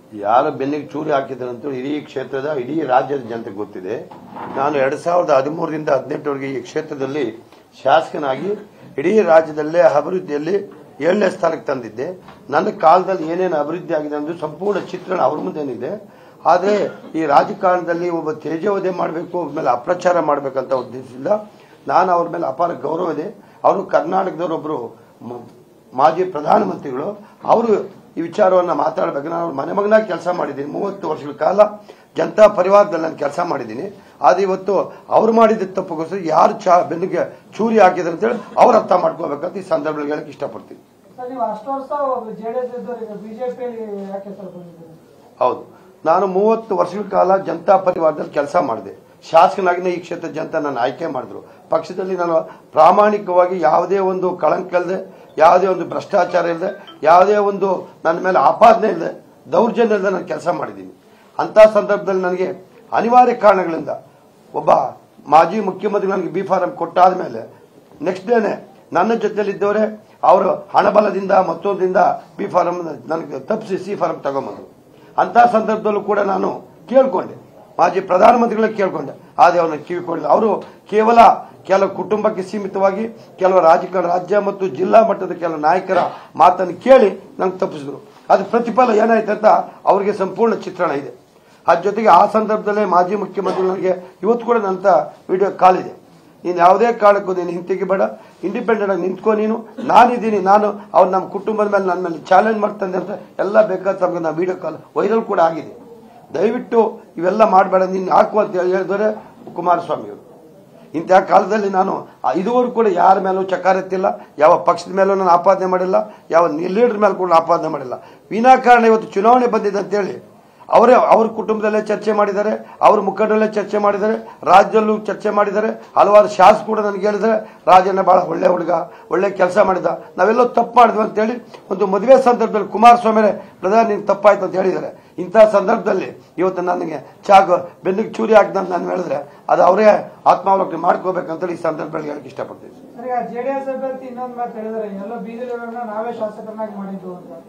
ಯಾರ ಬೆನ್ನಿಗೆ ಚೂರಿ ಹಾಕಿದ್ದಾರೆ ಅಂತ ಇಡೀ ಕ್ಷೇತ್ರದ ಇಡೀ ರಾಜ್ಯದ ಜನತೆಗೆ ಗೊತ್ತಿದೆ ನಾನು ಎರಡ್ ಸಾವಿರದ ಹದಿಮೂರರಿಂದ ಹದಿನೆಂಟರವರೆಗೆ ಈ ಕ್ಷೇತ್ರದಲ್ಲಿ ಶಾಸಕನಾಗಿ ಇಡೀ ರಾಜ್ಯದಲ್ಲೇ ಅಭಿವೃದ್ಧಿಯಲ್ಲಿ ಏಳನೇ ಸ್ಥಾನಕ್ಕೆ ತಂದಿದ್ದೆ ನನ್ನ ಕಾಲದಲ್ಲಿ ಏನೇನು ಅಭಿವೃದ್ಧಿ ಆಗಿದೆ ಅಂದ್ರೆ ಸಂಪೂರ್ಣ ಚಿತ್ರಣ ಅವ್ರ ಮುಂದೇನಿದೆ ಆದರೆ ಈ ರಾಜಕಾರಣದಲ್ಲಿ ಒಬ್ಬ ತೇಜೋವಧೆ ಮಾಡಬೇಕು ಅವ್ರ ಮೇಲೆ ಅಪ್ರಚಾರ ಮಾಡಬೇಕಂತ ಉದ್ದೇಶದಿಂದ ನಾನು ಅವ್ರ ಮೇಲೆ ಅಪಾರ ಗೌರವ ಇದೆ ಅವರು ಕರ್ನಾಟಕದವರೊಬ್ಬರು ಮ- ಮಾಜಿ ಪ್ರಧಾನಮಂತ್ರಿಗಳು ಅವರು ಈ ವಿಚಾರವನ್ನ ಮಾತಾಡಬೇಕು ನಾನು ಅವ್ರ ಮನೆ ಮಗನಾಗಿ ಕೆಲಸ ಮಾಡಿದ್ದೀನಿ ಮೂವತ್ತು ವರ್ಷಗಳ ಕಾಲ ಜನತಾ ಪರಿವಾರದಲ್ಲಿ ನಾನು ಕೆಲಸ ಮಾಡಿದ್ದೀನಿ ಆದ್ರೆ ಇವತ್ತು ಅವ್ರು ಮಾಡಿದ ತಪ್ಪುಗೋಸ್ಕರ ಯಾರು ಚಾ ಬೆನ್ನಿಗೆ ಚೂರಿ ಹಾಕಿದ್ರು ಅಂತೇಳಿ ಅವ್ರು ಅರ್ಥ ಮಾಡ್ಕೋಬೇಕಂತ ಈ ಸಂದರ್ಭದಲ್ಲಿ ಹೇಳಕ್ ಇಷ್ಟಪಡ್ತೀನಿ ಸರ್ ನೀವು ಅಷ್ಟು ವರ್ಷ ಜೆಡಿಎಸ್ ಇದ್ದವ್ರು ಈಗ ಬಿಜೆಪಿಯಲ್ಲಿ ಯಾಕೆ ಸರ್ ಬಂದಿದ್ದೀರಿ ಹೌದು ನಾನು ಮೂವತ್ತು ವರ್ಷಗಳ ಕಾಲ ಜನತಾ ಪರಿವಾರದಲ್ಲಿ ಕೆಲಸ ಮಾಡಿದೆ ಶಾಸಕನಾಗಿನೇ ಈ ಕ್ಷೇತ್ರ ಜನತೆ ನನ್ನ ಆಯ್ಕೆ ಮಾಡಿದ್ರು ಪಕ್ಷದಲ್ಲಿ ನಾನು ಪ್ರಾಮಾಣಿಕವಾಗಿ ಯಾವುದೇ ಒಂದು ಕಳಂಕ ಇಲ್ಲದೆ ಯಾವುದೇ ಒಂದು ಭ್ರಷ್ಟಾಚಾರ ಇಲ್ಲದೆ ಯಾವುದೇ ಒಂದು ನನ್ನ ಮೇಲೆ ಆಪಾದನೆ ಇಲ್ಲದೆ ದೌರ್ಜನ್ಯ ಇಲ್ಲದೆ ನಾನು ಕೆಲಸ ಮಾಡಿದ್ದೀನಿ ಅಂತ ಸಂದರ್ಭದಲ್ಲಿ ನನಗೆ ಅನಿವಾರ್ಯ ಕಾರಣಗಳಿಂದ ಒಬ್ಬ ಮಾಜಿ ಮುಖ್ಯಮಂತ್ರಿ ನನಗೆ ಬಿ ಫಾರಂ ಕೊಟ್ಟಾದ ಮೇಲೆ ನೆಕ್ಸ್ಟ್ ಡೇನೆ ನನ್ನ ಜೊತೆಲಿದ್ದವರೇ ಅವರು ಹಣಬಲದಿಂದ ಮತ್ತೊಂದಿಂದ ಬಿ ಫಾರಂ ನನಗೆ ತಪ್ಪಿಸಿ ಸಿ ಫಾರಂ ತಗೊಂಬಂದ್ರು ಅಂತ ಸಂದರ್ಭದಲ್ಲೂ ಕೂಡ ನಾನು ಕೇಳ್ಕೊಂಡೆ ಮಾಜಿ ಪ್ರಧಾನಮಂತ್ರಿಗಳಿಗೆ ಕೇಳ್ಕೊಂಡೆ ಆದ್ರೆ ಅವ್ರನ್ನ ಕಿವಿ ಕೊಡಲಿಲ್ಲ ಅವರು ಕೇವಲ ಕೆಲವು ಕುಟುಂಬಕ್ಕೆ ಸೀಮಿತವಾಗಿ ಕೆಲವು ರಾಜಕಾರಣ ರಾಜ್ಯ ಮತ್ತು ಜಿಲ್ಲಾ ಮಟ್ಟದ ಕೆಲವು ನಾಯಕರ ಮಾತನ್ನು ಕೇಳಿ ನಂಗೆ ತಪ್ಪಿಸಿದ್ರು ಅದು ಪ್ರತಿಫಲ ಏನಾಯ್ತು ಅಂತ ಅವರಿಗೆ ಸಂಪೂರ್ಣ ಚಿತ್ರಣ ಇದೆ ಅದ್ರ ಜೊತೆಗೆ ಆ ಸಂದರ್ಭದಲ್ಲೇ ಮಾಜಿ ಮುಖ್ಯಮಂತ್ರಿ ನನಗೆ ಇವತ್ತು ಕೂಡ ನನ್ನ ವಿಡಿಯೋ ಕಾಲ್ ಇದೆ ನೀನು ಯಾವುದೇ ಕಾರಣಕ್ಕೂ ನೀನು ಹಿಂತೆಗಿಬೇಡ ಇಂಡಿಪೆಂಡೆಂಟ್ ಆಗಿ ನಿಂತ್ಕೋ ನೀನು ನಾನಿದ್ದೀನಿ ನಾನು ಅವ್ರು ನಮ್ಮ ಕುಟುಂಬದ ಮೇಲೆ ನನ್ನ ಮೇಲೆ ಚಾಲೆಂಜ್ ಮಾಡ್ತಂದೆ ಅಂತ ಎಲ್ಲ ಬೇಕಾದ ತಮಗೆ ನಾವು ವಿಡಿಯೋ ಕಾಲ್ ವೈರಲ್ ಕೂಡ ಆಗಿದೆ ದಯವಿಟ್ಟು ಇವೆಲ್ಲ ಮಾಡಬೇಡ ನೀನು ಹಾಕು ಅಂತ ಹೇಳಿ ಹೇಳಿದರೆ ಕುಮಾರಸ್ವಾಮಿ ಅವರು ಇಂತಹ ಕಾಲದಲ್ಲಿ ನಾನು ಆ ಇದುವರೆಗೂ ಕೂಡ ಯಾರ ಮೇಲೂ ಚಕಾರೆತ್ತಿಲ್ಲ ಯಾವ ಪಕ್ಷದ ಮೇಲೂ ನಾನು ಆಪಾದನೆ ಮಾಡಿಲ್ಲ ಯಾವ ಲೀಡರ್ ಮೇಲೆ ಕೂಡ ಆಪಾದನೆ ಮಾಡಿಲ್ಲ ವಿನಾಕಾರಣ ಇವತ್ತು ಚುನಾವಣೆ ಬಂದಿದೆ ಅಂತೇಳಿ ಅವರೇ ಅವ್ರ ಕುಟುಂಬದಲ್ಲೇ ಚರ್ಚೆ ಮಾಡಿದ್ದಾರೆ ಅವ್ರ ಮುಖಂಡರಲ್ಲೇ ಚರ್ಚೆ ಮಾಡಿದ್ದಾರೆ ರಾಜ್ಯದಲ್ಲೂ ಚರ್ಚೆ ಮಾಡಿದ್ದಾರೆ ಹಲವಾರು ಶಾಸಕ ಕೂಡ ನನಗೆ ಹೇಳಿದ್ದಾರೆ ರಾಜಣ್ಣ ಬಹಳ ಒಳ್ಳೆ ಹುಡುಗ ಒಳ್ಳೆ ಕೆಲಸ ಮಾಡಿದ ನಾವೆಲ್ಲೋ ತಪ್ಪು ಮಾಡಿದ್ವಿ ಅಂತೇಳಿ ಒಂದು ಮದುವೆ ಸಂದರ್ಭದಲ್ಲಿ ಕುಮಾರಸ್ವಾಮಿ ಪ್ರಧಾನಿ ನಿನ್ ತಪ್ಪಾಯ್ತು ಅಂತ ಹೇಳಿದ್ದಾರೆ ಇಂತಹ ಸಂದರ್ಭದಲ್ಲಿ ಇವತ್ತು ನನಗೆ ಚಾಗ ಬೆನ್ನಿಗೆ ಚೂರಿ ಹಾಕ್ದಂತ ನಾನು ಹೇಳಿದ್ರೆ ಅದು ಅವರೇ ಆತ್ಮಾವಲೋಕನೆ ಮಾಡ್ಕೋಬೇಕಂತೇಳಿ ಈ ಸಂದರ್ಭದಲ್ಲಿ ಹೇಳಕ್ ಇಷ್ಟಪಡ್ತೀನಿ ಸರ್ ಈಗ ಜೆಡಿಎಸ್ ಅಭ್ಯರ್ಥಿ ಇನ್ನೊಂದು ಮಾತು ಹೇಳಿದಾರೆ ಎಲ್ಲ ಬೀದಿಲಿರೋರ್ನ ನಾವೇ ಶಾಸಕರನ್ನಾಗಿ ಮಾಡಿದ್ದು ಅಂತ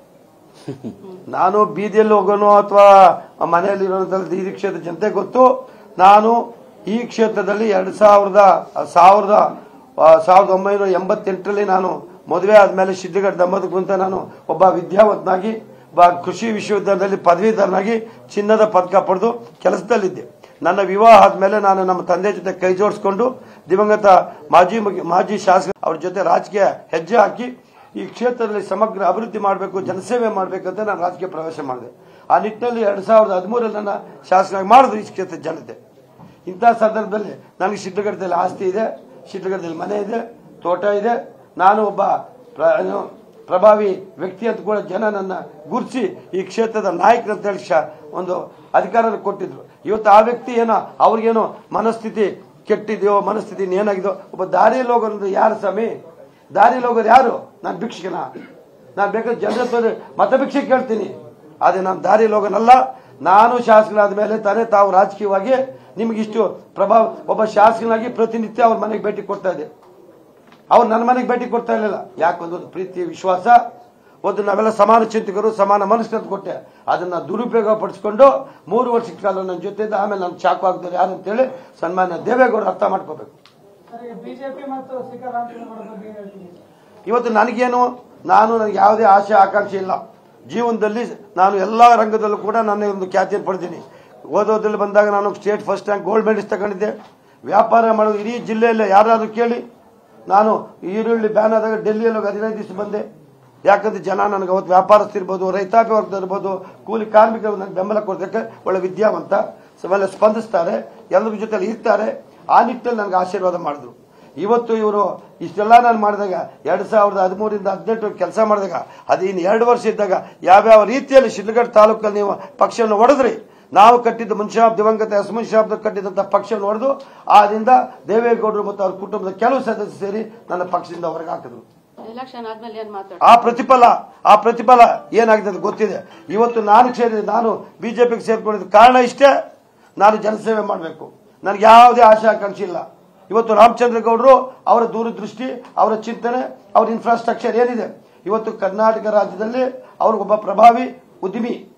ನಾನು ಬೀದಿಯಲ್ಲಿ ಹೋಗೋನು ಅಥವಾ ಮನೆಯಲ್ಲಿ ಈ ಕ್ಷೇತ್ರ ಜನತೆ ಗೊತ್ತು ನಾನು ಈ ಕ್ಷೇತ್ರದಲ್ಲಿ ಎರಡ್ ಸಾವಿರದ ಸಾವಿರದ ಆ, ಸಾವಿರದ ಒಂಬೈನೂರ ಎಂಬತ್ತೆಂಟರಲ್ಲಿ ನಾನು ಮದುವೆ ಆದ್ಮೇಲೆ ಸಿದ್ಧಗಢ ದಂಬದಕ್ಕೂ ಅಂತ ನಾನು ಒಬ್ಬ ವಿದ್ಯಾವಂತನಾಗಿ ಒಬ್ಬ ಕೃಷಿ ವಿಶ್ವವಿದ್ಯಾಲಯದಲ್ಲಿ ಪದವೀಧರನಾಗಿ ಚಿನ್ನದ ಪದಕ ಪಡೆದು ಕೆಲಸದಲ್ಲಿದ್ದೆ ನನ್ನ ವಿವಾಹ ಆದ್ಮೇಲೆ ನಾನು ನಮ್ಮ ತಂದೆ ಜೊತೆ ಕೈ ಜೋಡಿಸ್ಕೊಂಡು ದಿವಂಗತ ಮಾಜಿ ಮುಖ್ಯ- ಮಾಜಿ ಶಾಸಕ ಅವ್ರ ಜೊತೆ ರಾಜಕೀಯ ಹೆಜ್ಜೆ ಹಾಕಿ ಈ ಕ್ಷೇತ್ರದಲ್ಲಿ ಸಮಗ್ರ ಅಭಿವೃದ್ಧಿ ಮಾಡಬೇಕು ಜನಸೇವೆ ಮಾಡಬೇಕಂತ ನಾನು ರಾಜಕೀಯ ಪ್ರವೇಶ ಮಾಡಿದೆ ಆ ನಿಟ್ಟಿನಲ್ಲಿ ಎರಡ್ ಸಾವಿರದ ಹದಿಮೂರಲ್ಲಿ ನನ್ನ ಶಾಸಕನಾಗಿ ಮಾಡಿದ್ರು ಈ ಕ್ಷೇತ್ರದ ಜನತೆ ಇಂತಹ ಸಂದರ್ಭದಲ್ಲಿ ನನಗೆ ಶಿಡ್ಲಘಟ್ಟದಲ್ಲಿ ಆಸ್ತಿ ಇದೆ ಶಿಡ್ಲಘಟ್ಟದಲ್ಲಿ ಮನೆ ಇದೆ ತೋಟ ಇದೆ ನಾನು ಒಬ್ಬ ಪ್ರ- ಏನು, ಪ್ರಭಾವಿ ವ್ಯಕ್ತಿ ಅಂತ ಕೂಡ ಜನ ನನ್ನ ಗುರುತಿಸಿ ಈ ಕ್ಷೇತ್ರದ ನಾಯಕರು ಅಂತ ಹೇಳಿ ಶಾ- ಒಂದು ಅಧಿಕಾರ ಕೊಟ್ಟಿದ್ರು ಇವತ್ತು ಆ ವ್ಯಕ್ತಿ ಏನೋ ಅವ್ರಿಗೇನೋ ಮನಸ್ಥಿತಿ ಕೆಟ್ಟಿದೆಯೋ ಮನಸ್ಥಿತಿ ಏನಾಗಿದೆಯೋ ಒಬ್ಬ ದಾರಿಯಲ್ಲಿ ಹೋಗೋದು ಯಾರು ಸ್ವಾಮಿ ದಾರಿಯಲ್ಲಿ ಹೋಗೋರು ಯಾರು ನಾನು ಭಿಕ್ಷಕನ ನಾನು ಬೇಕಾದ್ರೆ ಜನರ ಹತ್ರ ಮತ ಭಿಕ್ಷೆ ಕೇಳ್ತೀನಿ ಆದ್ರೆ ನಾನು ದಾರಿಯಲ್ಲಿ ಹೋಗೋನಲ್ಲ ನಾನು ಶಾಸಕನಾದ ಮೇಲೆ ತಾನೇ ತಾವು ರಾಜಕೀಯವಾಗಿ ನಿಮಗಿಷ್ಟು ಪ್ರಭಾವ ಒಬ್ಬ ಶಾಸಕನಾಗಿ ಪ್ರತಿನಿತ್ಯ ಅವ್ರ ಮನೆಗೆ ಭೇಟಿ ಕೊಡ್ತಾ ಇದೆ ಅವ್ರು ನನ್ನ ಮನೆಗೆ ಭೇಟಿ ಕೊಡ್ತಾ ಇರಲಿಲ್ಲ ಯಾಕೊಂದು ಪ್ರೀತಿ ವಿಶ್ವಾಸ ಒಂದು ನಾವೆಲ್ಲ ಸಮಾನ ಚಿಂತಕರು ಸಮಾನ ಮನಸ್ಸು ಅಂತ ಕೊಟ್ಟೆ ಅದನ್ನ ದುರುಪಯೋಗ ಪಡಿಸ್ಕೊಂಡು ಮೂರು ವರ್ಷದ ಕಾಲ ನನ್ನ ಜೊತೆ ಇದ್ದ ಆಮೇಲೆ ನನ್ನ ಚಾಕು ಹಾಕಿದ್ರು ಯಾರು ಅಂತೇಳಿ ಸನ್ಮಾನ್ಯ ದೇವೇಗೌಡರು ಅರ್ಥ ಮಾಡ್ಕೋಬೇಕು ಸರ್ ಈಗ ಬಿಜೆಪಿ ಮತ್ತು ಸಿದ್ದರಾಮಯ್ಯನವರ ಬಗ್ಗೆ ಹೇಳ್ತೀನಿ ಇವತ್ತು ನನಗೇನು ನಾನು ನನಗೆ ಯಾವುದೇ ಆಸೆ ಆಕಾಂಕ್ಷೆ ಇಲ್ಲ ಜೀವನದಲ್ಲಿ ನಾನು ಎಲ್ಲ ರಂಗದಲ್ಲೂ ಕೂಡ ನಾನು ಒಂದು ಖ್ಯಾತಿಯನ್ನು ಪಡೆದೀನಿ ಓದೋದ್ರಲ್ಲಿ ಬಂದಾಗ ನಾನು state first rank gold medals ತಗೊಂಡಿದ್ದೆ ವ್ಯಾಪಾರ ಮಾಡೋದು ಇಡೀ ಜಿಲ್ಲೆಯಲ್ಲಿ ಯಾರಾದ್ರೂ ಕೇಳಿ ನಾನು ಈರುಳ್ಳಿ ಬ್ಯಾನ್ ಆದಾಗ ಡೆಲ್ಲಿಯಲ್ಲಿ ಹೋಗಿ ಹದಿನೈದು ದಿವಸ ಬಂದೆ ಯಾಕಂದ್ರೆ ಜನ ನನಗೆ ಅವತ್ತು ವ್ಯಾಪಾರಸ್ಥರಿರ್ಬೋದು ರೈತಾಪಿ ವರ್ಗದ ಇರ್ಬೋದು ಕೂಲಿ ಕಾರ್ಮಿಕರು ನನಗೆ ಬೆಂಬಲ ಕೊಡೋದಕ್ಕೆ ಒಳ್ಳೆ ವಿದ್ಯಾವಂತ ಆಮೇಲೆ ಸ್ಪಂದಿಸ್ತಾರೆ ಎಲ್ಲರ ಜೊತೆಲಿ ಇರ್ತಾರೆ ಆ ನಿಟ್ಟಿನಲ್ಲಿ ನನಗೆ ಆಶೀರ್ವಾದ ಮಾಡಿದ್ರು ಇವತ್ತು ಇವರು ಇಷ್ಟೆಲ್ಲ ನಾನು ಮಾಡಿದಾಗ ಎರಡ್ ಸಾವಿರದ ಹದಿಮೂರಿಂದ ಹದಿನೆಂಟು ಕೆಲಸ ಮಾಡಿದಾಗ ಅದು ಇನ್ನು ಎರಡು ವರ್ಷ ಇದ್ದಾಗ ಯಾವ್ಯಾವ ರೀತಿಯಲ್ಲಿ ಶಿಡ್ಲಘಟ್ಟ ತಾಲೂಕಲ್ಲಿ ನೀವು ಪಕ್ಷವನ್ನು ಹೊಡೆದ್ರಿ ನಾವು ಕಟ್ಟಿದ್ದ ಮುನ್ಷಾಬ್ ದಿವಂಗತ ಎಸ್ ಮುನ್ಷಾಬ್ ಕಟ್ಟಿದಂತ ಪಕ್ಷವನ್ನು ಹೊಡೆದು ಆದಿಂದ ದೇವೇಗೌಡರು ಮತ್ತು ಅವ್ರ ಕುಟುಂಬದ ಕೆಲವು ಸದಸ್ಯರು ಸೇರಿ ನನ್ನ ಪಕ್ಷದಿಂದ ಹೊರಗೆ ಹಾಕಿದ್ರು ಎಲೆಕ್ಷನ್ ಆದ್ಮೇಲೆ ಏನ್ ಮಾತಾಡ ಆ ಪ್ರತಿಫಲ ಆ ಪ್ರತಿಫಲ ಏನಾಗಿದೆ ಅಂತ ಗೊತ್ತಿದೆ ಇವತ್ತು ನಾನು ಸೇರಿದೆ ನಾನು ಬಿಜೆಪಿಗೆ ಸೇರ್ಕೊಂಡಿದ್ದ ಕಾರಣ ಇಷ್ಟೇ ನಾನು ಜನಸೇವೆ ಮಾಡಬೇಕು ನನಗೆ ಯಾವುದೇ ಆಶೆ ಆಕಾಂಕ್ಷೆ ಇಲ್ಲ ಇವತ್ತು ರಾಮಚಂದ್ರ ಗೌಡರು ಅವರ ದೂರದೃಷ್ಟಿ ಅವರ ಚಿಂತನೆ ಅವರ ಇನ್ಫ್ರಾಸ್ಟ್ರಕ್ಚರ್ ಏನಿದೆ ಇವತ್ತು ಕರ್ನಾಟಕ ರಾಜ್ಯದಲ್ಲಿ ಅವ್ರಿಗೊಬ್ಬ ಪ್ರಭಾವಿ ಉದ್ಯಮಿ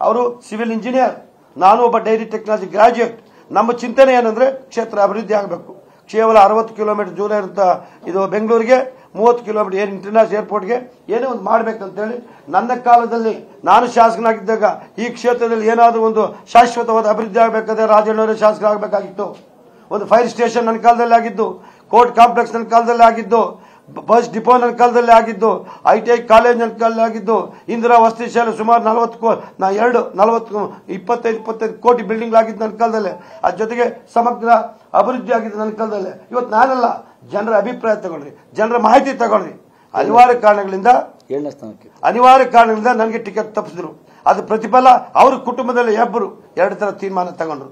ಅವರು ಸಿವಿಲ್ ಇಂಜಿನಿಯರ್ ನಾನು ಒಬ್ಬ ಡೈರಿ ಟೆಕ್ನಾಲಜಿ ಗ್ರಾಜ್ಯುಯೇಟ್ ನಮ್ಮ ಚಿಂತನೆ ಏನಂದ್ರೆ ಕ್ಷೇತ್ರ ಅಭಿವೃದ್ಧಿ ಆಗಬೇಕು ಕೇವಲ ಅರವತ್ತು ಕಿಲೋಮೀಟರ್ ದೂರ ಇರುತ್ತ ಇದು ಬೆಂಗಳೂರಿಗೆ ಮೂವತ್ತು ಕಿಲೋಮೀಟರ್ ಏರ್ ಇಂಟರ್ನ್ಯಾಷನಲ್ ಏರ್ಪೋರ್ಟ್ಗೆ ಏನೋ ಒಂದು ಮಾಡ್ಬೇಕಂತೇಳಿ ನನ್ನ ಕಾಲದಲ್ಲಿ ನಾನು ಶಾಸಕನಾಗಿದ್ದಾಗ ಈ ಕ್ಷೇತ್ರದಲ್ಲಿ ಏನಾದರೂ ಒಂದು ಶಾಶ್ವತವಾದ ಅಭಿವೃದ್ಧಿ ಆಗಬೇಕಾದ್ರೆ ರಾಜಣ್ಣವರೇ ಶಾಸಕರಾಗಬೇಕಾಗಿತ್ತು ಒಂದು ಫೈರ್ ಸ್ಟೇಷನ್ ನನ್ನ ಕಾಲದಲ್ಲಿ ಆಗಿದ್ದು ಕೋರ್ಟ್ ಕಾಂಪ್ಲೆಕ್ಸ್ ನನ್ನ ಕಾಲದಲ್ಲಿ ಆಗಿದ್ದು ಬ- ಬಸ್ ಡಿಪೋ ನನ್ನ ಕಾಲದಲ್ಲಿ ಆಗಿದ್ದು ಐ ಟಿ ಐ ಕಾಲೇಜ್ ನನ್ನ ಕಾಲದಲ್ಲಿ ಆಗಿದ್ದು ಇಂದಿರಾ ವಸತಿ ಶಾಲೆ ಸುಮಾರು ನಲವತ್ತು ಕೋ ನಾ ಎರಡು ನಲವತ್ತು ಇಪ್ಪತ್ತೈದು ಇಪ್ಪತ್ತೈದು ಕೋಟಿ ಬಿಲ್ಡಿಂಗ್ ಆಗಿದ್ದು ನನ್ನ ಕಾಲದಲ್ಲಿ ಅದ್ರ ಜೊತೆಗೆ ಸಮಗ್ರ ಅಭಿವೃದ್ಧಿ ಆಗಿದ್ದು ನನ್ನ ಕಾಲದಲ್ಲಿ ಇವತ್ತು ನಾನಲ್ಲ ಜನರ ಅಭಿಪ್ರಾಯ ತಗೊಳ್ರಿ ಜನರ ಮಾಹಿತಿ ತಗೊಳ್ರಿ ಅನಿವಾರ್ಯ ಕಾರಣಗಳಿಂದ ಏಳನೇ ಸ್ಥಾನಕ್ಕೆ ಅನಿವಾರ್ಯ ಕಾರಣಗಳಿಂದ ನನಗೆ ಟಿಕೆಟ್ ತಪ್ಪಿಸಿದ್ರು ಅದು ಪ್ರತಿಫಲ ಅವ್ರ ಕುಟುಂಬದಲ್ಲಿ ಇಬ್ಬರು ಎರಡು ತರ ತೀರ್ಮಾನ ತಗೊಂಡ್ರು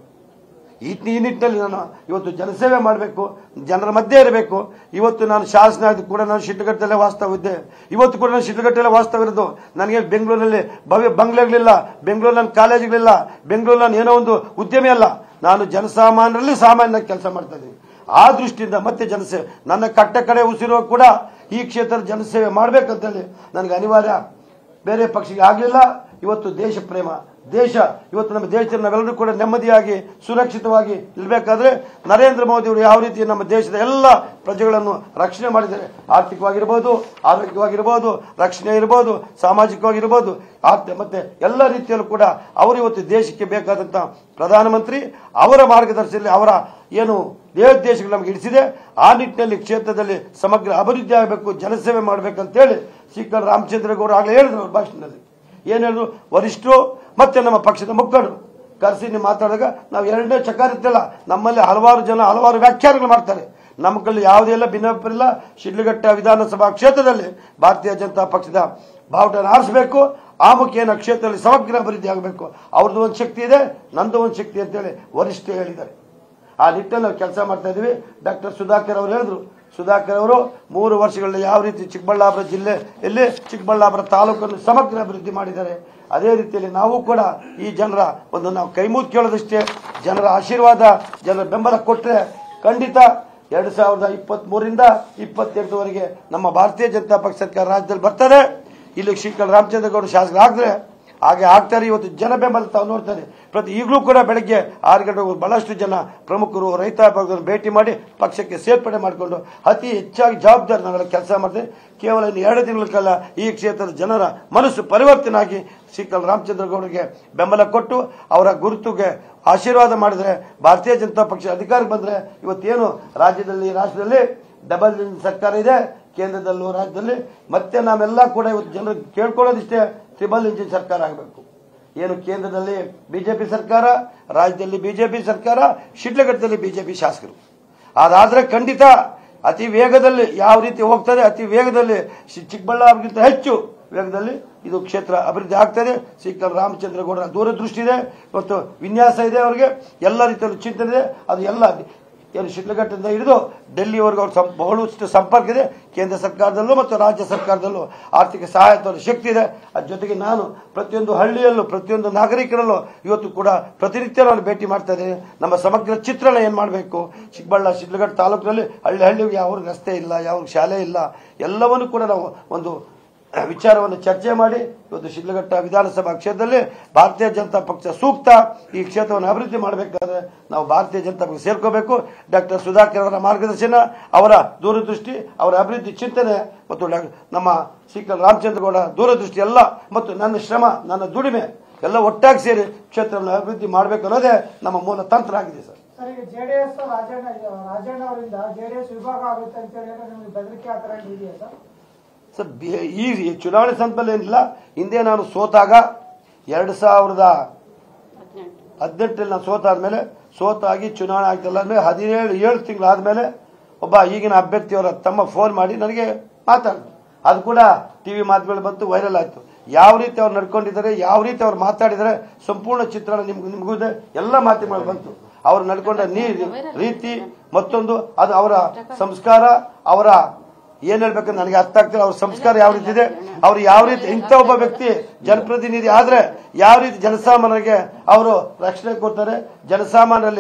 ಈ ಈ ನಿಟ್ಟಿನಲ್ಲಿ ನಾನು ಇವತ್ತು ಜನಸೇವೆ ಮಾಡಬೇಕು ಜನರ ಮಧ್ಯೆ ಇರಬೇಕು ಇವತ್ತು ನಾನು ಶಾಸನ ಆಗಿ ಕೂಡ ನಾನು ಶಿಡ್ಲಘಟ್ಟದಲ್ಲೇ ವಾಸ್ತವಿದ್ದೆ ಇವತ್ತು ಕೂಡ ನಾನು ಶಿಡ್ಲಘಟ್ಟದಲ್ಲೇ ವಾಸ್ತವಿರೋದು ನನಗೆ ಬೆಂಗಳೂರಲ್ಲಿ ಭವ್ಯ ಬಂಗ್ಲೆಗಳಿಲ್ಲ ಬೆಂಗಳೂರಲ್ಲಿ ನನ್ನ ಕಾಲೇಜುಗಳಿಲ್ಲ ಬೆಂಗಳೂರಲ್ಲಿ ನಾನು ಏನೋ ಒಂದು ಉದ್ಯಮಿ ಅಲ್ಲ ನಾನು ಜನಸಾಮಾನ್ಯರಲ್ಲಿ ಸಾಮಾನ್ಯ ಕೆಲಸ ಮಾಡ್ತಾ ಇದ್ದೀನಿ ಆ ದೃಷ್ಟಿಯಿಂದ ಮತ್ತೆ ಜನಸೇವೆ ನನ್ನ ಕಟ್ಟ ಕಡೆ ಉಸಿರೋ ಕೂಡ ಈ ಕ್ಷೇತ್ರದ ಜನಸೇವೆ ಮಾಡಬೇಕಂತೇಳಿ ನನಗೆ ಅನಿವಾರ್ಯ ಬೇರೆ ಪಕ್ಷಿಗೆ ಆಗಲಿಲ್ಲ ಇವತ್ತು ದೇಶ ಪ್ರೇಮ ದೇಶ ಇವತ್ತು ನಮ್ಮ ದೇಶದಲ್ಲಿ ನಾವೆಲ್ಲರೂ ಕೂಡ ನೆಮ್ಮದಿಯಾಗಿ ಸುರಕ್ಷಿತವಾಗಿ ಇರಬೇಕಾದ್ರೆ ನರೇಂದ್ರ ಮೋದಿ ಅವರು ಯಾವ ರೀತಿ ನಮ್ಮ ದೇಶದ ಎಲ್ಲ ಪ್ರಜೆಗಳನ್ನು ರಕ್ಷಣೆ ಮಾಡಿದ್ದಾರೆ ಆರ್ಥಿಕವಾಗಿರ್ಬೋದು ಆರೋಗ್ಯವಾಗಿರ್ಬೋದು ರಕ್ಷಣೆ ಇರ್ಬೋದು ಸಾಮಾಜಿಕವಾಗಿರ್ಬೋದು ಆರ್ಥ ಮತ್ತೆ ಎಲ್ಲ ರೀತಿಯಲ್ಲೂ ಕೂಡ ಅವರು ಇವತ್ತು ದೇಶಕ್ಕೆ ಬೇಕಾದಂತ ಪ್ರಧಾನಮಂತ್ರಿ ಅವರ ಮಾರ್ಗದರ್ಶನದಲ್ಲಿ ಅವರ ಏನು ದೇಶಗಳು ನಮಗೆ ಇಡಿಸಿದೆ ಆ ನಿಟ್ಟಿನಲ್ಲಿ ಕ್ಷೇತ್ರದಲ್ಲಿ ಸಮಗ್ರ ಅಭಿವೃದ್ಧಿ ಆಗಬೇಕು ಜನಸೇವೆ ಮಾಡಬೇಕಂತೇಳಿ ಶ್ರೀಕರ್ ರಾಮಚಂದ್ರ ಗೌಡ ಆಗಲೇ ಹೇಳಿದ್ರು ಅವ್ರ ಭಾಷಣದಲ್ಲಿ ಏನ್ ಹೇಳಿದ್ರು ವರಿಷ್ಠರು ಮತ್ತೆ ನಮ್ಮ ಪಕ್ಷದ ಮುಖಂಡರು ಕರೆಸಿ ನೀವು ಮಾತಾಡಿದಾಗ ನಾವು ಎರಡನೇ ಚಕಾರ ಇರ್ತಿಲ್ಲ ನಮ್ಮಲ್ಲಿ ಹಲವಾರು ಜನ ಹಲವಾರು ವ್ಯಾಖ್ಯಾನಗಳು ಮಾಡ್ತಾರೆ ನಮ್ಮ ಕಲ್ಲಿ ಯಾವುದೇ ಎಲ್ಲ ಭಿನ್ನಾಭಿಪ್ರಾಯ ಇಲ್ಲ ಶಿಡ್ಲಘಟ್ಟ ವಿಧಾನಸಭಾ ಕ್ಷೇತ್ರದಲ್ಲಿ ಭಾರತೀಯ ಜನತಾ ಪಕ್ಷದ ಬಾವುಟನ ಆರಿಸಬೇಕು ಆ ಮುಖೇನ ಕ್ಷೇತ್ರದಲ್ಲಿ ಸಮಗ್ರ ಅಭಿವೃದ್ಧಿ ಆಗಬೇಕು ಅವ್ರದ್ದು ಒಂದು ಶಕ್ತಿ ಇದೆ ನಂದು ಒಂದು ಶಕ್ತಿ ಅಂತೇಳಿ ವರಿಷ್ಠ ಹೇಳಿದ್ದಾರೆ ಆ ನಿಟ್ಟಿನಲ್ಲಿ ನಾವು ಕೆಲಸ ಮಾಡ್ತಾ ಇದೀವಿ ಡಾಕ್ಟರ್ ಸುಧಾಕರ್ ಅವರು ಹೇಳಿದ್ರು ಸುಧಾಕರ್ ಅವರು ಮೂರು ವರ್ಷಗಳಲ್ಲಿ ಯಾವ ರೀತಿ ಚಿಕ್ಕಬಳ್ಳಾಪುರ ಜಿಲ್ಲೆಯಲ್ಲಿ ಚಿಕ್ಕಬಳ್ಳಾಪುರ ತಾಲೂಕನ್ನು ಸಮಗ್ರ ಅಭಿವೃದ್ಧಿ ಮಾಡಿದ್ದಾರೆ ಅದೇ ರೀತಿಯಲ್ಲಿ ನಾವು ಕೂಡ ಈ ಜನರ ಒಂದು ನಾವು ಕೈಮೂತ್ ಕೇಳೋದಷ್ಟೇ ಜನರ ಆಶೀರ್ವಾದ ಜನರ ಬೆಂಬಲ ಕೊಟ್ಟರೆ ಖಂಡಿತ ಎರಡು ಸಾವಿರದ ಇಪ್ಪತ್ತ್ ಮೂರರಿಂದ ಇಪ್ಪತ್ತೆಂಟುವರೆಗೆ ನಮ್ಮ ಭಾರತೀಯ ಜನತಾ ಪಕ್ಷ ಸರ್ಕಾರ ರಾಜ್ಯದಲ್ಲಿ ಬರ್ತದೆ ಇಲ್ಲಿ ಶ್ರೀಕಲ್ ರಾಮಚಂದ್ರ ಗೌಡ ಶಾಸಕರಾಗಿದ್ರೆ ಹಾಗೆ ಆಗ್ತಾರೆ ಇವತ್ತು ಜನ ಬೆಂಬಲ ತಾವು ನೋಡ್ತಾರೆ ಪ್ರತಿ ಈಗಲೂ ಕೂಡ ಬೆಳಗ್ಗೆ ಆರು ಗಂಟೆಗೆ ಬಹಳಷ್ಟು ಜನ ಪ್ರಮುಖರು ರೈತ ವರ್ಗದವ್ರನ್ನ ಭೇಟಿ ಮಾಡಿ ಪಕ್ಷಕ್ಕೆ ಸೇರ್ಪಡೆ ಮಾಡಿಕೊಂಡು ಅತಿ ಹೆಚ್ಚಾಗಿ ಜವಾಬ್ದಾರಿ ನಾವೆಲ್ಲ ಕೆಲಸ ಮಾಡಿದೆ ಕೇವಲ ಇನ್ನು ಎರಡು ತಿಂಗಳ ಕಾಲ ಈ ಕ್ಷೇತ್ರದ ಜನರ ಮನಸ್ಸು ಪರಿವರ್ತನೆ ಆಗಿ ಶ್ರೀಕಲ್ ರಾಮಚಂದ್ರ ಗೌಡರಿಗೆ ಬೆಂಬಲ ಕೊಟ್ಟು ಅವರ ಗುರುತುಗೆ ಆಶೀರ್ವಾದ ಮಾಡಿದ್ರೆ ಭಾರತೀಯ ಜನತಾ ಪಕ್ಷ ಅಧಿಕಾರಕ್ಕೆ ಬಂದ್ರೆ ಇವತ್ತೇನು ರಾಜ್ಯದಲ್ಲಿ ರಾಷ್ಟ್ರದಲ್ಲಿ ಡಬಲ್ ಇಂಜಿನ್ ಸರ್ಕಾರ ಇದೆ ಕೇಂದ್ರದಲ್ಲೂ ರಾಜ್ಯದಲ್ಲಿ ಮತ್ತೆ ನಾವೆಲ್ಲ ಕೂಡ ಇವತ್ತು ಜನರು ಕೇಳ್ಕೊಳ್ಳೋದಿಷ್ಟೇ ಟ್ರಿಬಲ್ ಇಂಜಿನ್ ಸರ್ಕಾರ ಆಗಬೇಕು ಏನು ಕೇಂದ್ರದಲ್ಲಿ ಬಿಜೆಪಿ ಸರ್ಕಾರ ರಾಜ್ಯದಲ್ಲಿ ಬಿಜೆಪಿ ಸರ್ಕಾರ ಶಿಡ್ಲಘಟ್ಟದಲ್ಲಿ ಬಿಜೆಪಿ ಶಾಸಕರು ಅದಾದ್ರೆ ಖಂಡಿತ ಅತಿ ವೇಗದಲ್ಲಿ ಯಾವ ರೀತಿ ಹೋಗ್ತದೆ ಅತಿ ವೇಗದಲ್ಲಿ ಶಿ- ಚಿಕ್ಕಬಳ್ಳಾಪುರಕ್ಕಿಂತ ಹೆಚ್ಚು ವೇಗದಲ್ಲಿ ಇದು ಕ್ಷೇತ್ರ ಅಭಿವೃದ್ಧಿ ಆಗ್ತದೆ ಶ್ರೀಕಲ್ ರಾಮಚಂದ್ರ ಗೌಡರ ದೂರದೃಷ್ಟಿ ಇದೆ ಮತ್ತು ವಿನ್ಯಾಸ ಇದೆ ಅವರಿಗೆ ಎಲ್ಲ ರೀತಿಯಲ್ಲಿ ಚಿಂತನೆ ಇದೆ ಅದು ಎಲ್ಲ ಏನು ಶಿಡ್ಲಘಟ್ಟದಿಂದ ಹಿಡಿದು ಡೆಲ್ಲಿವರೆಗೂ ಅವ್ರ ಸಂ- ಬಹಳಷ್ಟು ಸಂಪರ್ಕ ಇದೆ ಕೇಂದ್ರ ಸರ್ಕಾರದಲ್ಲೂ ಮತ್ತು ರಾಜ್ಯ ಸರ್ಕಾರದಲ್ಲೂ ಆರ್ಥಿಕ ಸಹಾಯ ತರುವ ಶಕ್ತಿ ಇದೆ ಅದ್ರ ಜೊತೆಗೆ ನಾನು ಪ್ರತಿಯೊಂದು ಹಳ್ಳಿಯಲ್ಲೂ ಪ್ರತಿಯೊಂದು ನಾಗರಿಕರಲ್ಲೂ ಇವತ್ತು ಕೂಡ ಪ್ರತಿನಿತ್ಯ ನಾನು ಭೇಟಿ ಮಾಡ್ತಾ ಇದ್ದೇನೆ ನಮ್ಮ ಸಮಗ್ರ ಚಿತ್ರಣ ಏನ್ ಮಾಡಬೇಕು ಚಿಕ್ಕಬಳ್ಳಾಪುರ ಶಿಡ್ಲಘಟ್ಟ ತಾಲೂಕಿನಲ್ಲಿ ಹಳ್ಳಿ ಹಳ್ಳಿಗೆ ಯಾವ ರಸ್ತೆ ಇಲ್ಲ ಯಾವ ಶಾಲೆ ಇಲ್ಲ ಎಲ್ಲವನ್ನು ಕೂಡ ನಾವು ಒಂದು ವಿಚಾರವನ್ನು ಚರ್ಚೆ ಮಾಡಿ ಇವತ್ತು ಶಿಡ್ಲಘಟ್ಟ ವಿಧಾನಸಭಾ ಕ್ಷೇತ್ರದಲ್ಲಿ ಭಾರತೀಯ ಜನತಾ ಪಕ್ಷ ಸೂಕ್ತ ಈ ಕ್ಷೇತ್ರವನ್ನು ಅಭಿವೃದ್ಧಿ ಮಾಡಬೇಕಾದ್ರೆ ನಾವು ಭಾರತೀಯ ಜನತಾ ಪಕ್ಷ ಸೇರ್ಕೋಬೇಕು ಡಾಕ್ಟರ್ ಸುಧಾಕರ್ ಅವರ ಮಾರ್ಗದರ್ಶನ ಅವರ ದೂರದೃಷ್ಟಿ ಅವರ ಅಭಿವೃದ್ಧಿ ಚಿಂತನೆ ಮತ್ತು ಡಾ- ನಮ್ಮ ಶ್ರೀಕಲ್ ರಾಮಚಂದ್ರ ಗೌಡ ದೂರದೃಷ್ಟಿ ಎಲ್ಲ ಮತ್ತು ನನ್ನ ಶ್ರಮ ನನ್ನ ದುಡಿಮೆ ಎಲ್ಲ ಒಟ್ಟಾಗಿ ಸೇರಿ ಕ್ಷೇತ್ರವನ್ನು ಅಭಿವೃದ್ಧಿ ಮಾಡಬೇಕು ಅನ್ನೋದೇ ನಮ್ಮ ಮೂಲ ತಂತ್ರ ಆಗಿದೆ ಸರ್ ಸರ್ ಈಗ ಜೆಡಿಎಸ್ ರಾಜಣ್ಣ ರಾಜಣ್ಣ ಅವರಿಂದ ಜೆಡಿಎಸ್ ವಿಭಾಗ ಆಗುತ್ತೆ ಅಂತ ಹೇಳಿ ನಿಮ್ಗೆ ಬೆದರಿಕೆ ಆ ಥರ ಏನ್ ಇದೆಯಾ ಸರ್ ಸರ್ ಬಿ- ಈ ಈ ಚುನಾವಣೆ ಸಂದರ್ಭದಲ್ಲಿ ಏನಿಲ್ಲ ಹಿಂದೆ ನಾನು ಸೋತಾಗ ಎರಡು ಸಾವಿರದ ಹದಿನೆಂಟು ಹದಿನೆಂಟರಲ್ಲಿ ನಾನು ಸೋತಾದ್ಮೇಲೆ ಸೋತಾಗಿ ಚುನಾವಣೆ ಆಗ್ತಿಲ್ಲ ಅಂದ್ರೆ ಹದಿನೇಳು ಏಳು ತಿಂಗಳಾದ್ಮೇಲೆ ಒಬ್ಬ ಈಗಿನ ಅಭ್ಯರ್ಥಿಯವರ ತಮ್ಮ ಫೋನ್ ಮಾಡಿ ನನಗೆ ಮಾತಾಡಿದ್ರು ಅದು ಕೂಡ ಟಿವಿ ಮಾತುಗಳು ಬಂತು ವೈರಲ್ ಆಯ್ತು ಯಾವ ರೀತಿ ಅವ್ರು ನಡ್ಕೊಂಡಿದ್ದಾರೆ ಯಾವ ರೀತಿ ಅವ್ರು ಮಾತಾಡಿದ್ದಾರೆ ಸಂಪೂರ್ಣ ಚಿತ್ರಣ ನಿಮ್ಗೆ ನಿಮಗೂ ಇದೆ ಎಲ್ಲ ಮಾಧ್ಯಮಗಳು ಬಂತು ಅವ್ರು ನಡ್ಕೊಂಡ ನೀ ರೀತಿ ಮತ್ತೊಂದು ಅದು ಅವರ ಸಂಸ್ಕಾರ ಅವರ ಏನ್ ಹೇಳ್ಬೇಕಂದ್ರೆ ನನಗೆ ಅರ್ಥ ಆಗ್ತಿಲ್ಲ ಅವ್ರ ಸಂಸ್ಕಾರ ಯಾವ ರೀತಿ ಇದೆ ಅವ್ರು ಯಾವ ರೀತಿ ಇಂಥ ಒಬ್ಬ ವ್ಯಕ್ತಿ ಜನಪ್ರತಿನಿಧಿ ಆದ್ರೆ ಯಾವ ರೀತಿ ಜನಸಾಮಾನ್ಯರಿಗೆ ಅವರು ರಕ್ಷಣೆ ಕೊಡ್ತಾರೆ ಜನಸಾಮಾನ್ಯರಲ್ಲಿ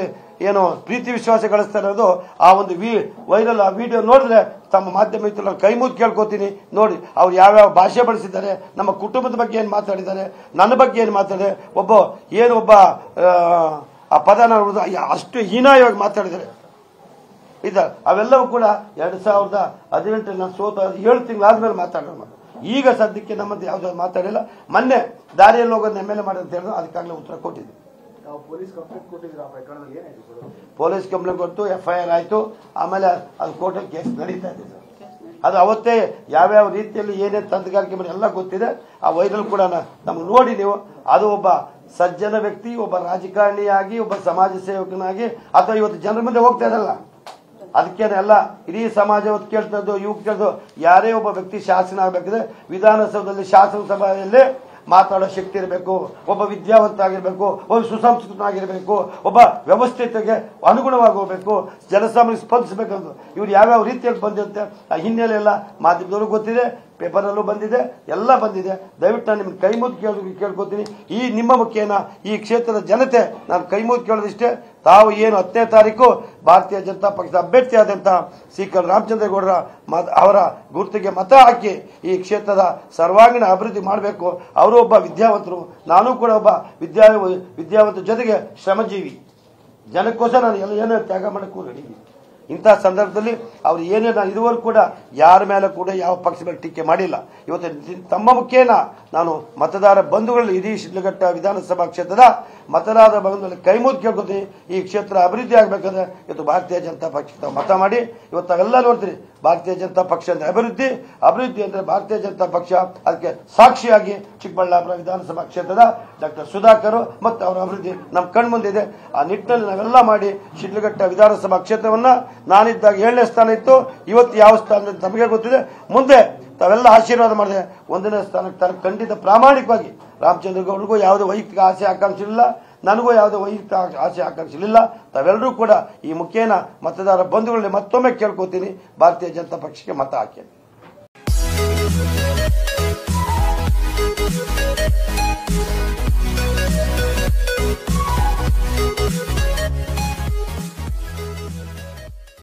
ಏನು ಪ್ರೀತಿ ವಿಶ್ವಾಸ ಗಳಿಸ್ತಾ ಇರೋದು ಆ ಒಂದು ವಿ ವೈರಲ್ ಆ ವಿಡಿಯೋ ನೋಡಿದ್ರೆ ತಮ್ಮ ಮಾಧ್ಯಮ ಮಿತ್ರರು ಕೈ ಮುದ್ದು ಕೇಳ್ಕೊತೀನಿ ನೋಡಿ ಅವ್ರು ಯಾವ್ಯಾವ ಭಾಷೆ ಬಳಸಿದ್ದಾರೆ ನಮ್ಮ ಕುಟುಂಬದ ಬಗ್ಗೆ ಏನು ಮಾತಾಡಿದ್ದಾರೆ ನನ್ನ ಬಗ್ಗೆ ಏನು ಮಾತಾಡಿದ್ದಾರೆ ಒಬ್ಬ ಏನು ಒಬ್ಬ ಆ, ಆ ಪದನ ಉಳ್ದು ಅಷ್ಟು ಹೀನಾಯವಾಗಿ ಮಾತಾಡಿದ್ದಾರೆ ಇದ ಅವೆಲ್ಲವೂ ಕೂಡ ಎರಡ್ ಸಾವಿರದ ಹದಿನೆಂಟರಲ್ಲಿ ನಾನು ಸೋತ ಏಳು ತಿಂಗಳಾದ್ಮೇಲೆ ಮಾತಾಡೋಣ ಈಗ ಸದ್ಯಕ್ಕೆ ನಮ್ಮದು ಯಾವ್ದು ಮಾತಾಡಿಲ್ಲ ಮೊನ್ನೆ ದಾರಿಯಲ್ಲಿ ಹೋಗೋದು ಎಮ್ ಎಲ್ ಎ ಅಂತ ಹೇಳಿದ್ರು ಅದಕ್ಕಾಗಲೇ ಉತ್ತರ ಕೊಟ್ಟಿದ್ದೆ ನಾವು ಪೊಲೀಸ್ ಕಂಪ್ಲೇಂಟ್ ಕೊಟ್ಟಿದ್ದೀರಾ ಆ ಪ್ರಕರಣದಲ್ಲಿ ಏನಾಯ್ತು ಸರ್ ಪೊಲೀಸ್ ಕಂಪ್ಲೇಂಟ್ ಕೊಟ್ಟು ಎಫ್ ಐ ಆರ್ ಆಯ್ತು ಆಮೇಲೆ ಅದು ಕೋರ್ಟಲ್ಲಿ ಕೇಸ್ ನಡೀತಾ ಇದೆ ಸರ್ ಅದು ಅವತ್ತೇ ಯಾವ್ಯಾವ ರೀತಿಯಲ್ಲಿ ಏನೇನು ತಂತ್ರಗಾರಿಕೆ ಮಾಡಿ ಎಲ್ಲ ಗೊತ್ತಿದೆ ಆ ವೈರಲ್ ಕೂಡ ನಮ್ಗೆ ನೋಡಿ ನೀವು ಅದು ಒಬ್ಬ ಸಜ್ಜನ ವ್ಯಕ್ತಿ ಒಬ್ಬ ರಾಜಕಾರಣಿಯಾಗಿ ಒಬ್ಬ ಸಮಾಜ ಸೇವಕನಾಗಿ ಅಥವಾ ಇವತ್ತು ಜನರ ಮುಂದೆ ಹೋಗ್ತಾ ಇರಲ್ಲ ಅದಕ್ಕೇನೆ ಎಲ್ಲ ಇಡೀ ಸಮಾಜ ಇವತ್ತು ಕೇಳ್ತದ್ದು ಇವ್ ಕೇಳ್ದು ಯಾರೇ ಒಬ್ಬ ವ್ಯಕ್ತಿ ಶಾಸನ ಆಗಬೇಕಿದ್ರೆ ವಿಧಾನಸೌಧದಲ್ಲಿ ಶಾಸನ ಸಭೆಯಲ್ಲಿ ಮಾತಾಡೋ ಶಕ್ತಿ ಇರಬೇಕು ಒಬ್ಬ ವಿದ್ಯಾವಂತ ಆಗಿರ್ಬೇಕು ಒಬ್ಬ ಸುಸಂಸ್ಕೃತನಾಗಿರ್ಬೇಕು ಒಬ್ಬ ವ್ಯವಸ್ಥಿತಗೆ ಅನುಗುಣವಾಗಿ ಹೋಗ್ಬೇಕು ಜನಸಾಮಾನ್ಯ ಸ್ಪಂದಿಸಬೇಕಂದು ಇವ್ರು ಯಾವ್ಯಾವ ರೀತಿಯಲ್ಲಿ ಬಂದಿರುತ್ತೆ ಆ ಹಿನ್ನೆಲೆ ಎಲ್ಲ ಮಾಧ್ಯಮದವರು ಗೊತ್ತಿದೆ ಪೇಪರಲ್ಲೂ ಬಂದಿದೆ ಎಲ್ಲ ಬಂದಿದೆ ದಯವಿಟ್ಟು ನಾನು ನಿಮ್ಗೆ ಕೈ ಮುದ್ದು ಕೇಳ ಕೇಳ್ಕೊತೀನಿ ಈ ನಿಮ್ಮ ಮುಖೇನ ಈ ಕ್ಷೇತ್ರದ ಜನತೆ ನಾನು ಕೈ ಮುದ್ದು ಕೇಳೋದಿಷ್ಟೇ ತಾವು ಏನು ಹತ್ತನೇ ತಾರೀಕು ಭಾರತೀಯ ಜನತಾ ಪಕ್ಷದ ಅಭ್ಯರ್ಥಿ ಆದಂತ ಸಿ ಕಲ್ ರಾಮಚಂದ್ರೇಗೌಡರ ಮತ ಅವರ ಗುರುತಿಗೆ ಮತ ಹಾಕಿ ಈ ಕ್ಷೇತ್ರದ ಸರ್ವಾಂಗೀಣ ಅಭಿವೃದ್ಧಿ ಮಾಡಬೇಕು ಅವರು ಒಬ್ಬ ವಿದ್ಯಾವಂತರು ನಾನು ಕೂಡ ಒಬ್ಬ ವಿದ್ಯಾ ವಿದ್ಯಾವಂತ ಜೊತೆಗೆ ಶ್ರಮಜೀವಿ ಜನಕ್ಕೋಸ್ಕರ ನಾನು ಎಲ್ಲ ಏನೋ ತ್ಯಾಗ ಮಾಡಕ್ಕೂ ರೆಡಿ ಇಂಥ ಸಂದರ್ಭದಲ್ಲಿ ಅವ್ರು ಏನೇ ನಾನು ಇದುವರೆಗೂ ಕೂಡ ಯಾರ ಮೇಲೆ ಕೂಡ ಯಾವ ಪಕ್ಷ ಮೇಲೆ ಟೀಕೆ ಮಾಡಿಲ್ಲ ಇವತ್ತು ದಿ- ತಮ್ಮ ಮುಖೇನ ನಾನು ಮತದಾರ ಬಂಧುಗಳಲ್ಲಿ ಇಡೀ ಶಿಡ್ಲಘಟ್ಟ ವಿಧಾನಸಭಾ ಕ್ಷೇತ್ರದ ಮತದಾರ ಬಂಧುಗಳಲ್ಲಿ ಕೈ ಮುದ್ದು ಕೇಳ್ಕೊತೀನಿ ಈ ಕ್ಷೇತ್ರ ಅಭಿವೃದ್ಧಿ ಆಗಬೇಕಂದ್ರೆ ಇವತ್ತು ಭಾರತೀಯ ಜನತಾ ಪಕ್ಷಕ್ಕೆ ತಾವು ಮತ ಮಾಡಿ ಇವತ್ತು ತಾವೆಲ್ಲ ನೋಡ್ತೀರಿ ಭಾರತೀಯ ಜನತಾ ಪಕ್ಷ ಅಂದ್ರೆ ಅಭಿವೃದ್ಧಿ ಅಭಿವೃದ್ಧಿ ಅಂದ್ರೆ ಭಾರತೀಯ ಜನತಾ ಪಕ್ಷ ಅದಕ್ಕೆ ಸಾಕ್ಷಿಯಾಗಿ ಚಿಕ್ಕಬಳ್ಳಾಪುರ ವಿಧಾನಸಭಾ ಕ್ಷೇತ್ರದ ಡಾಕ್ಟರ್ ಸುಧಾಕರ್ ಮತ್ತು ಅವರ ಅಭಿವೃದ್ಧಿ ನಮ್ಮ ಕಣ್ಮುಂದಿದೆ ಆ ನಿಟ್ಟಿನಲ್ಲಿ ನಾವೆಲ್ಲ ಮಾಡಿ ಶಿಡ್ಲಘಟ್ಟ ವಿಧಾನಸಭಾ ಕ್ಷೇತ್ರವನ್ನ ನಾನಿದ್ದಾಗ ಏಳನೇ ಸ್ಥಾನ ಇತ್ತು ಇವತ್ತು ಯಾವ ಸ್ಥಾನ ಅಂತ ನಮಗೆ ಗೊತ್ತಿದೆ ಮುಂದೆ ತಾವೆಲ್ಲ ಆಶೀರ್ವಾದ ಮಾಡಿದೆ ಒಂದನೇ ಸ್ಥಾನಕ್ಕೆ ತರ ಖಂಡಿತ ಪ್ರಾಮಾಣಿಕವಾಗಿ ರಾಮಚಂದ್ರ ಗೌಡ್ರಿಗೂ ಯಾವುದೇ ವೈಯಕ್ತಿಕ ಆಸೆ ಆಕಾಂಕ್ಷೆ ಇಲ್ಲ ನನಗೂ ಯಾವುದೇ ವೈಯಕ್ತಿಕ ಆ- ಆಸೆ ಆಕಾಂಕ್ಷೆ ಇಲ್ಲ ತಾವೆಲ್ಲರೂ ಕೂಡ ಈ ಮುಖೇನ ಮತದಾರ ಬಂಧುಗಳಲ್ಲಿ ಮತ್ತೊಮ್ಮೆ ಕೇಳ್ಕೊತೀನಿ ಭಾರತೀಯ ಜನತಾ ಪಕ್ಷಕ್ಕೆ ಮತ ಹಾಕಿ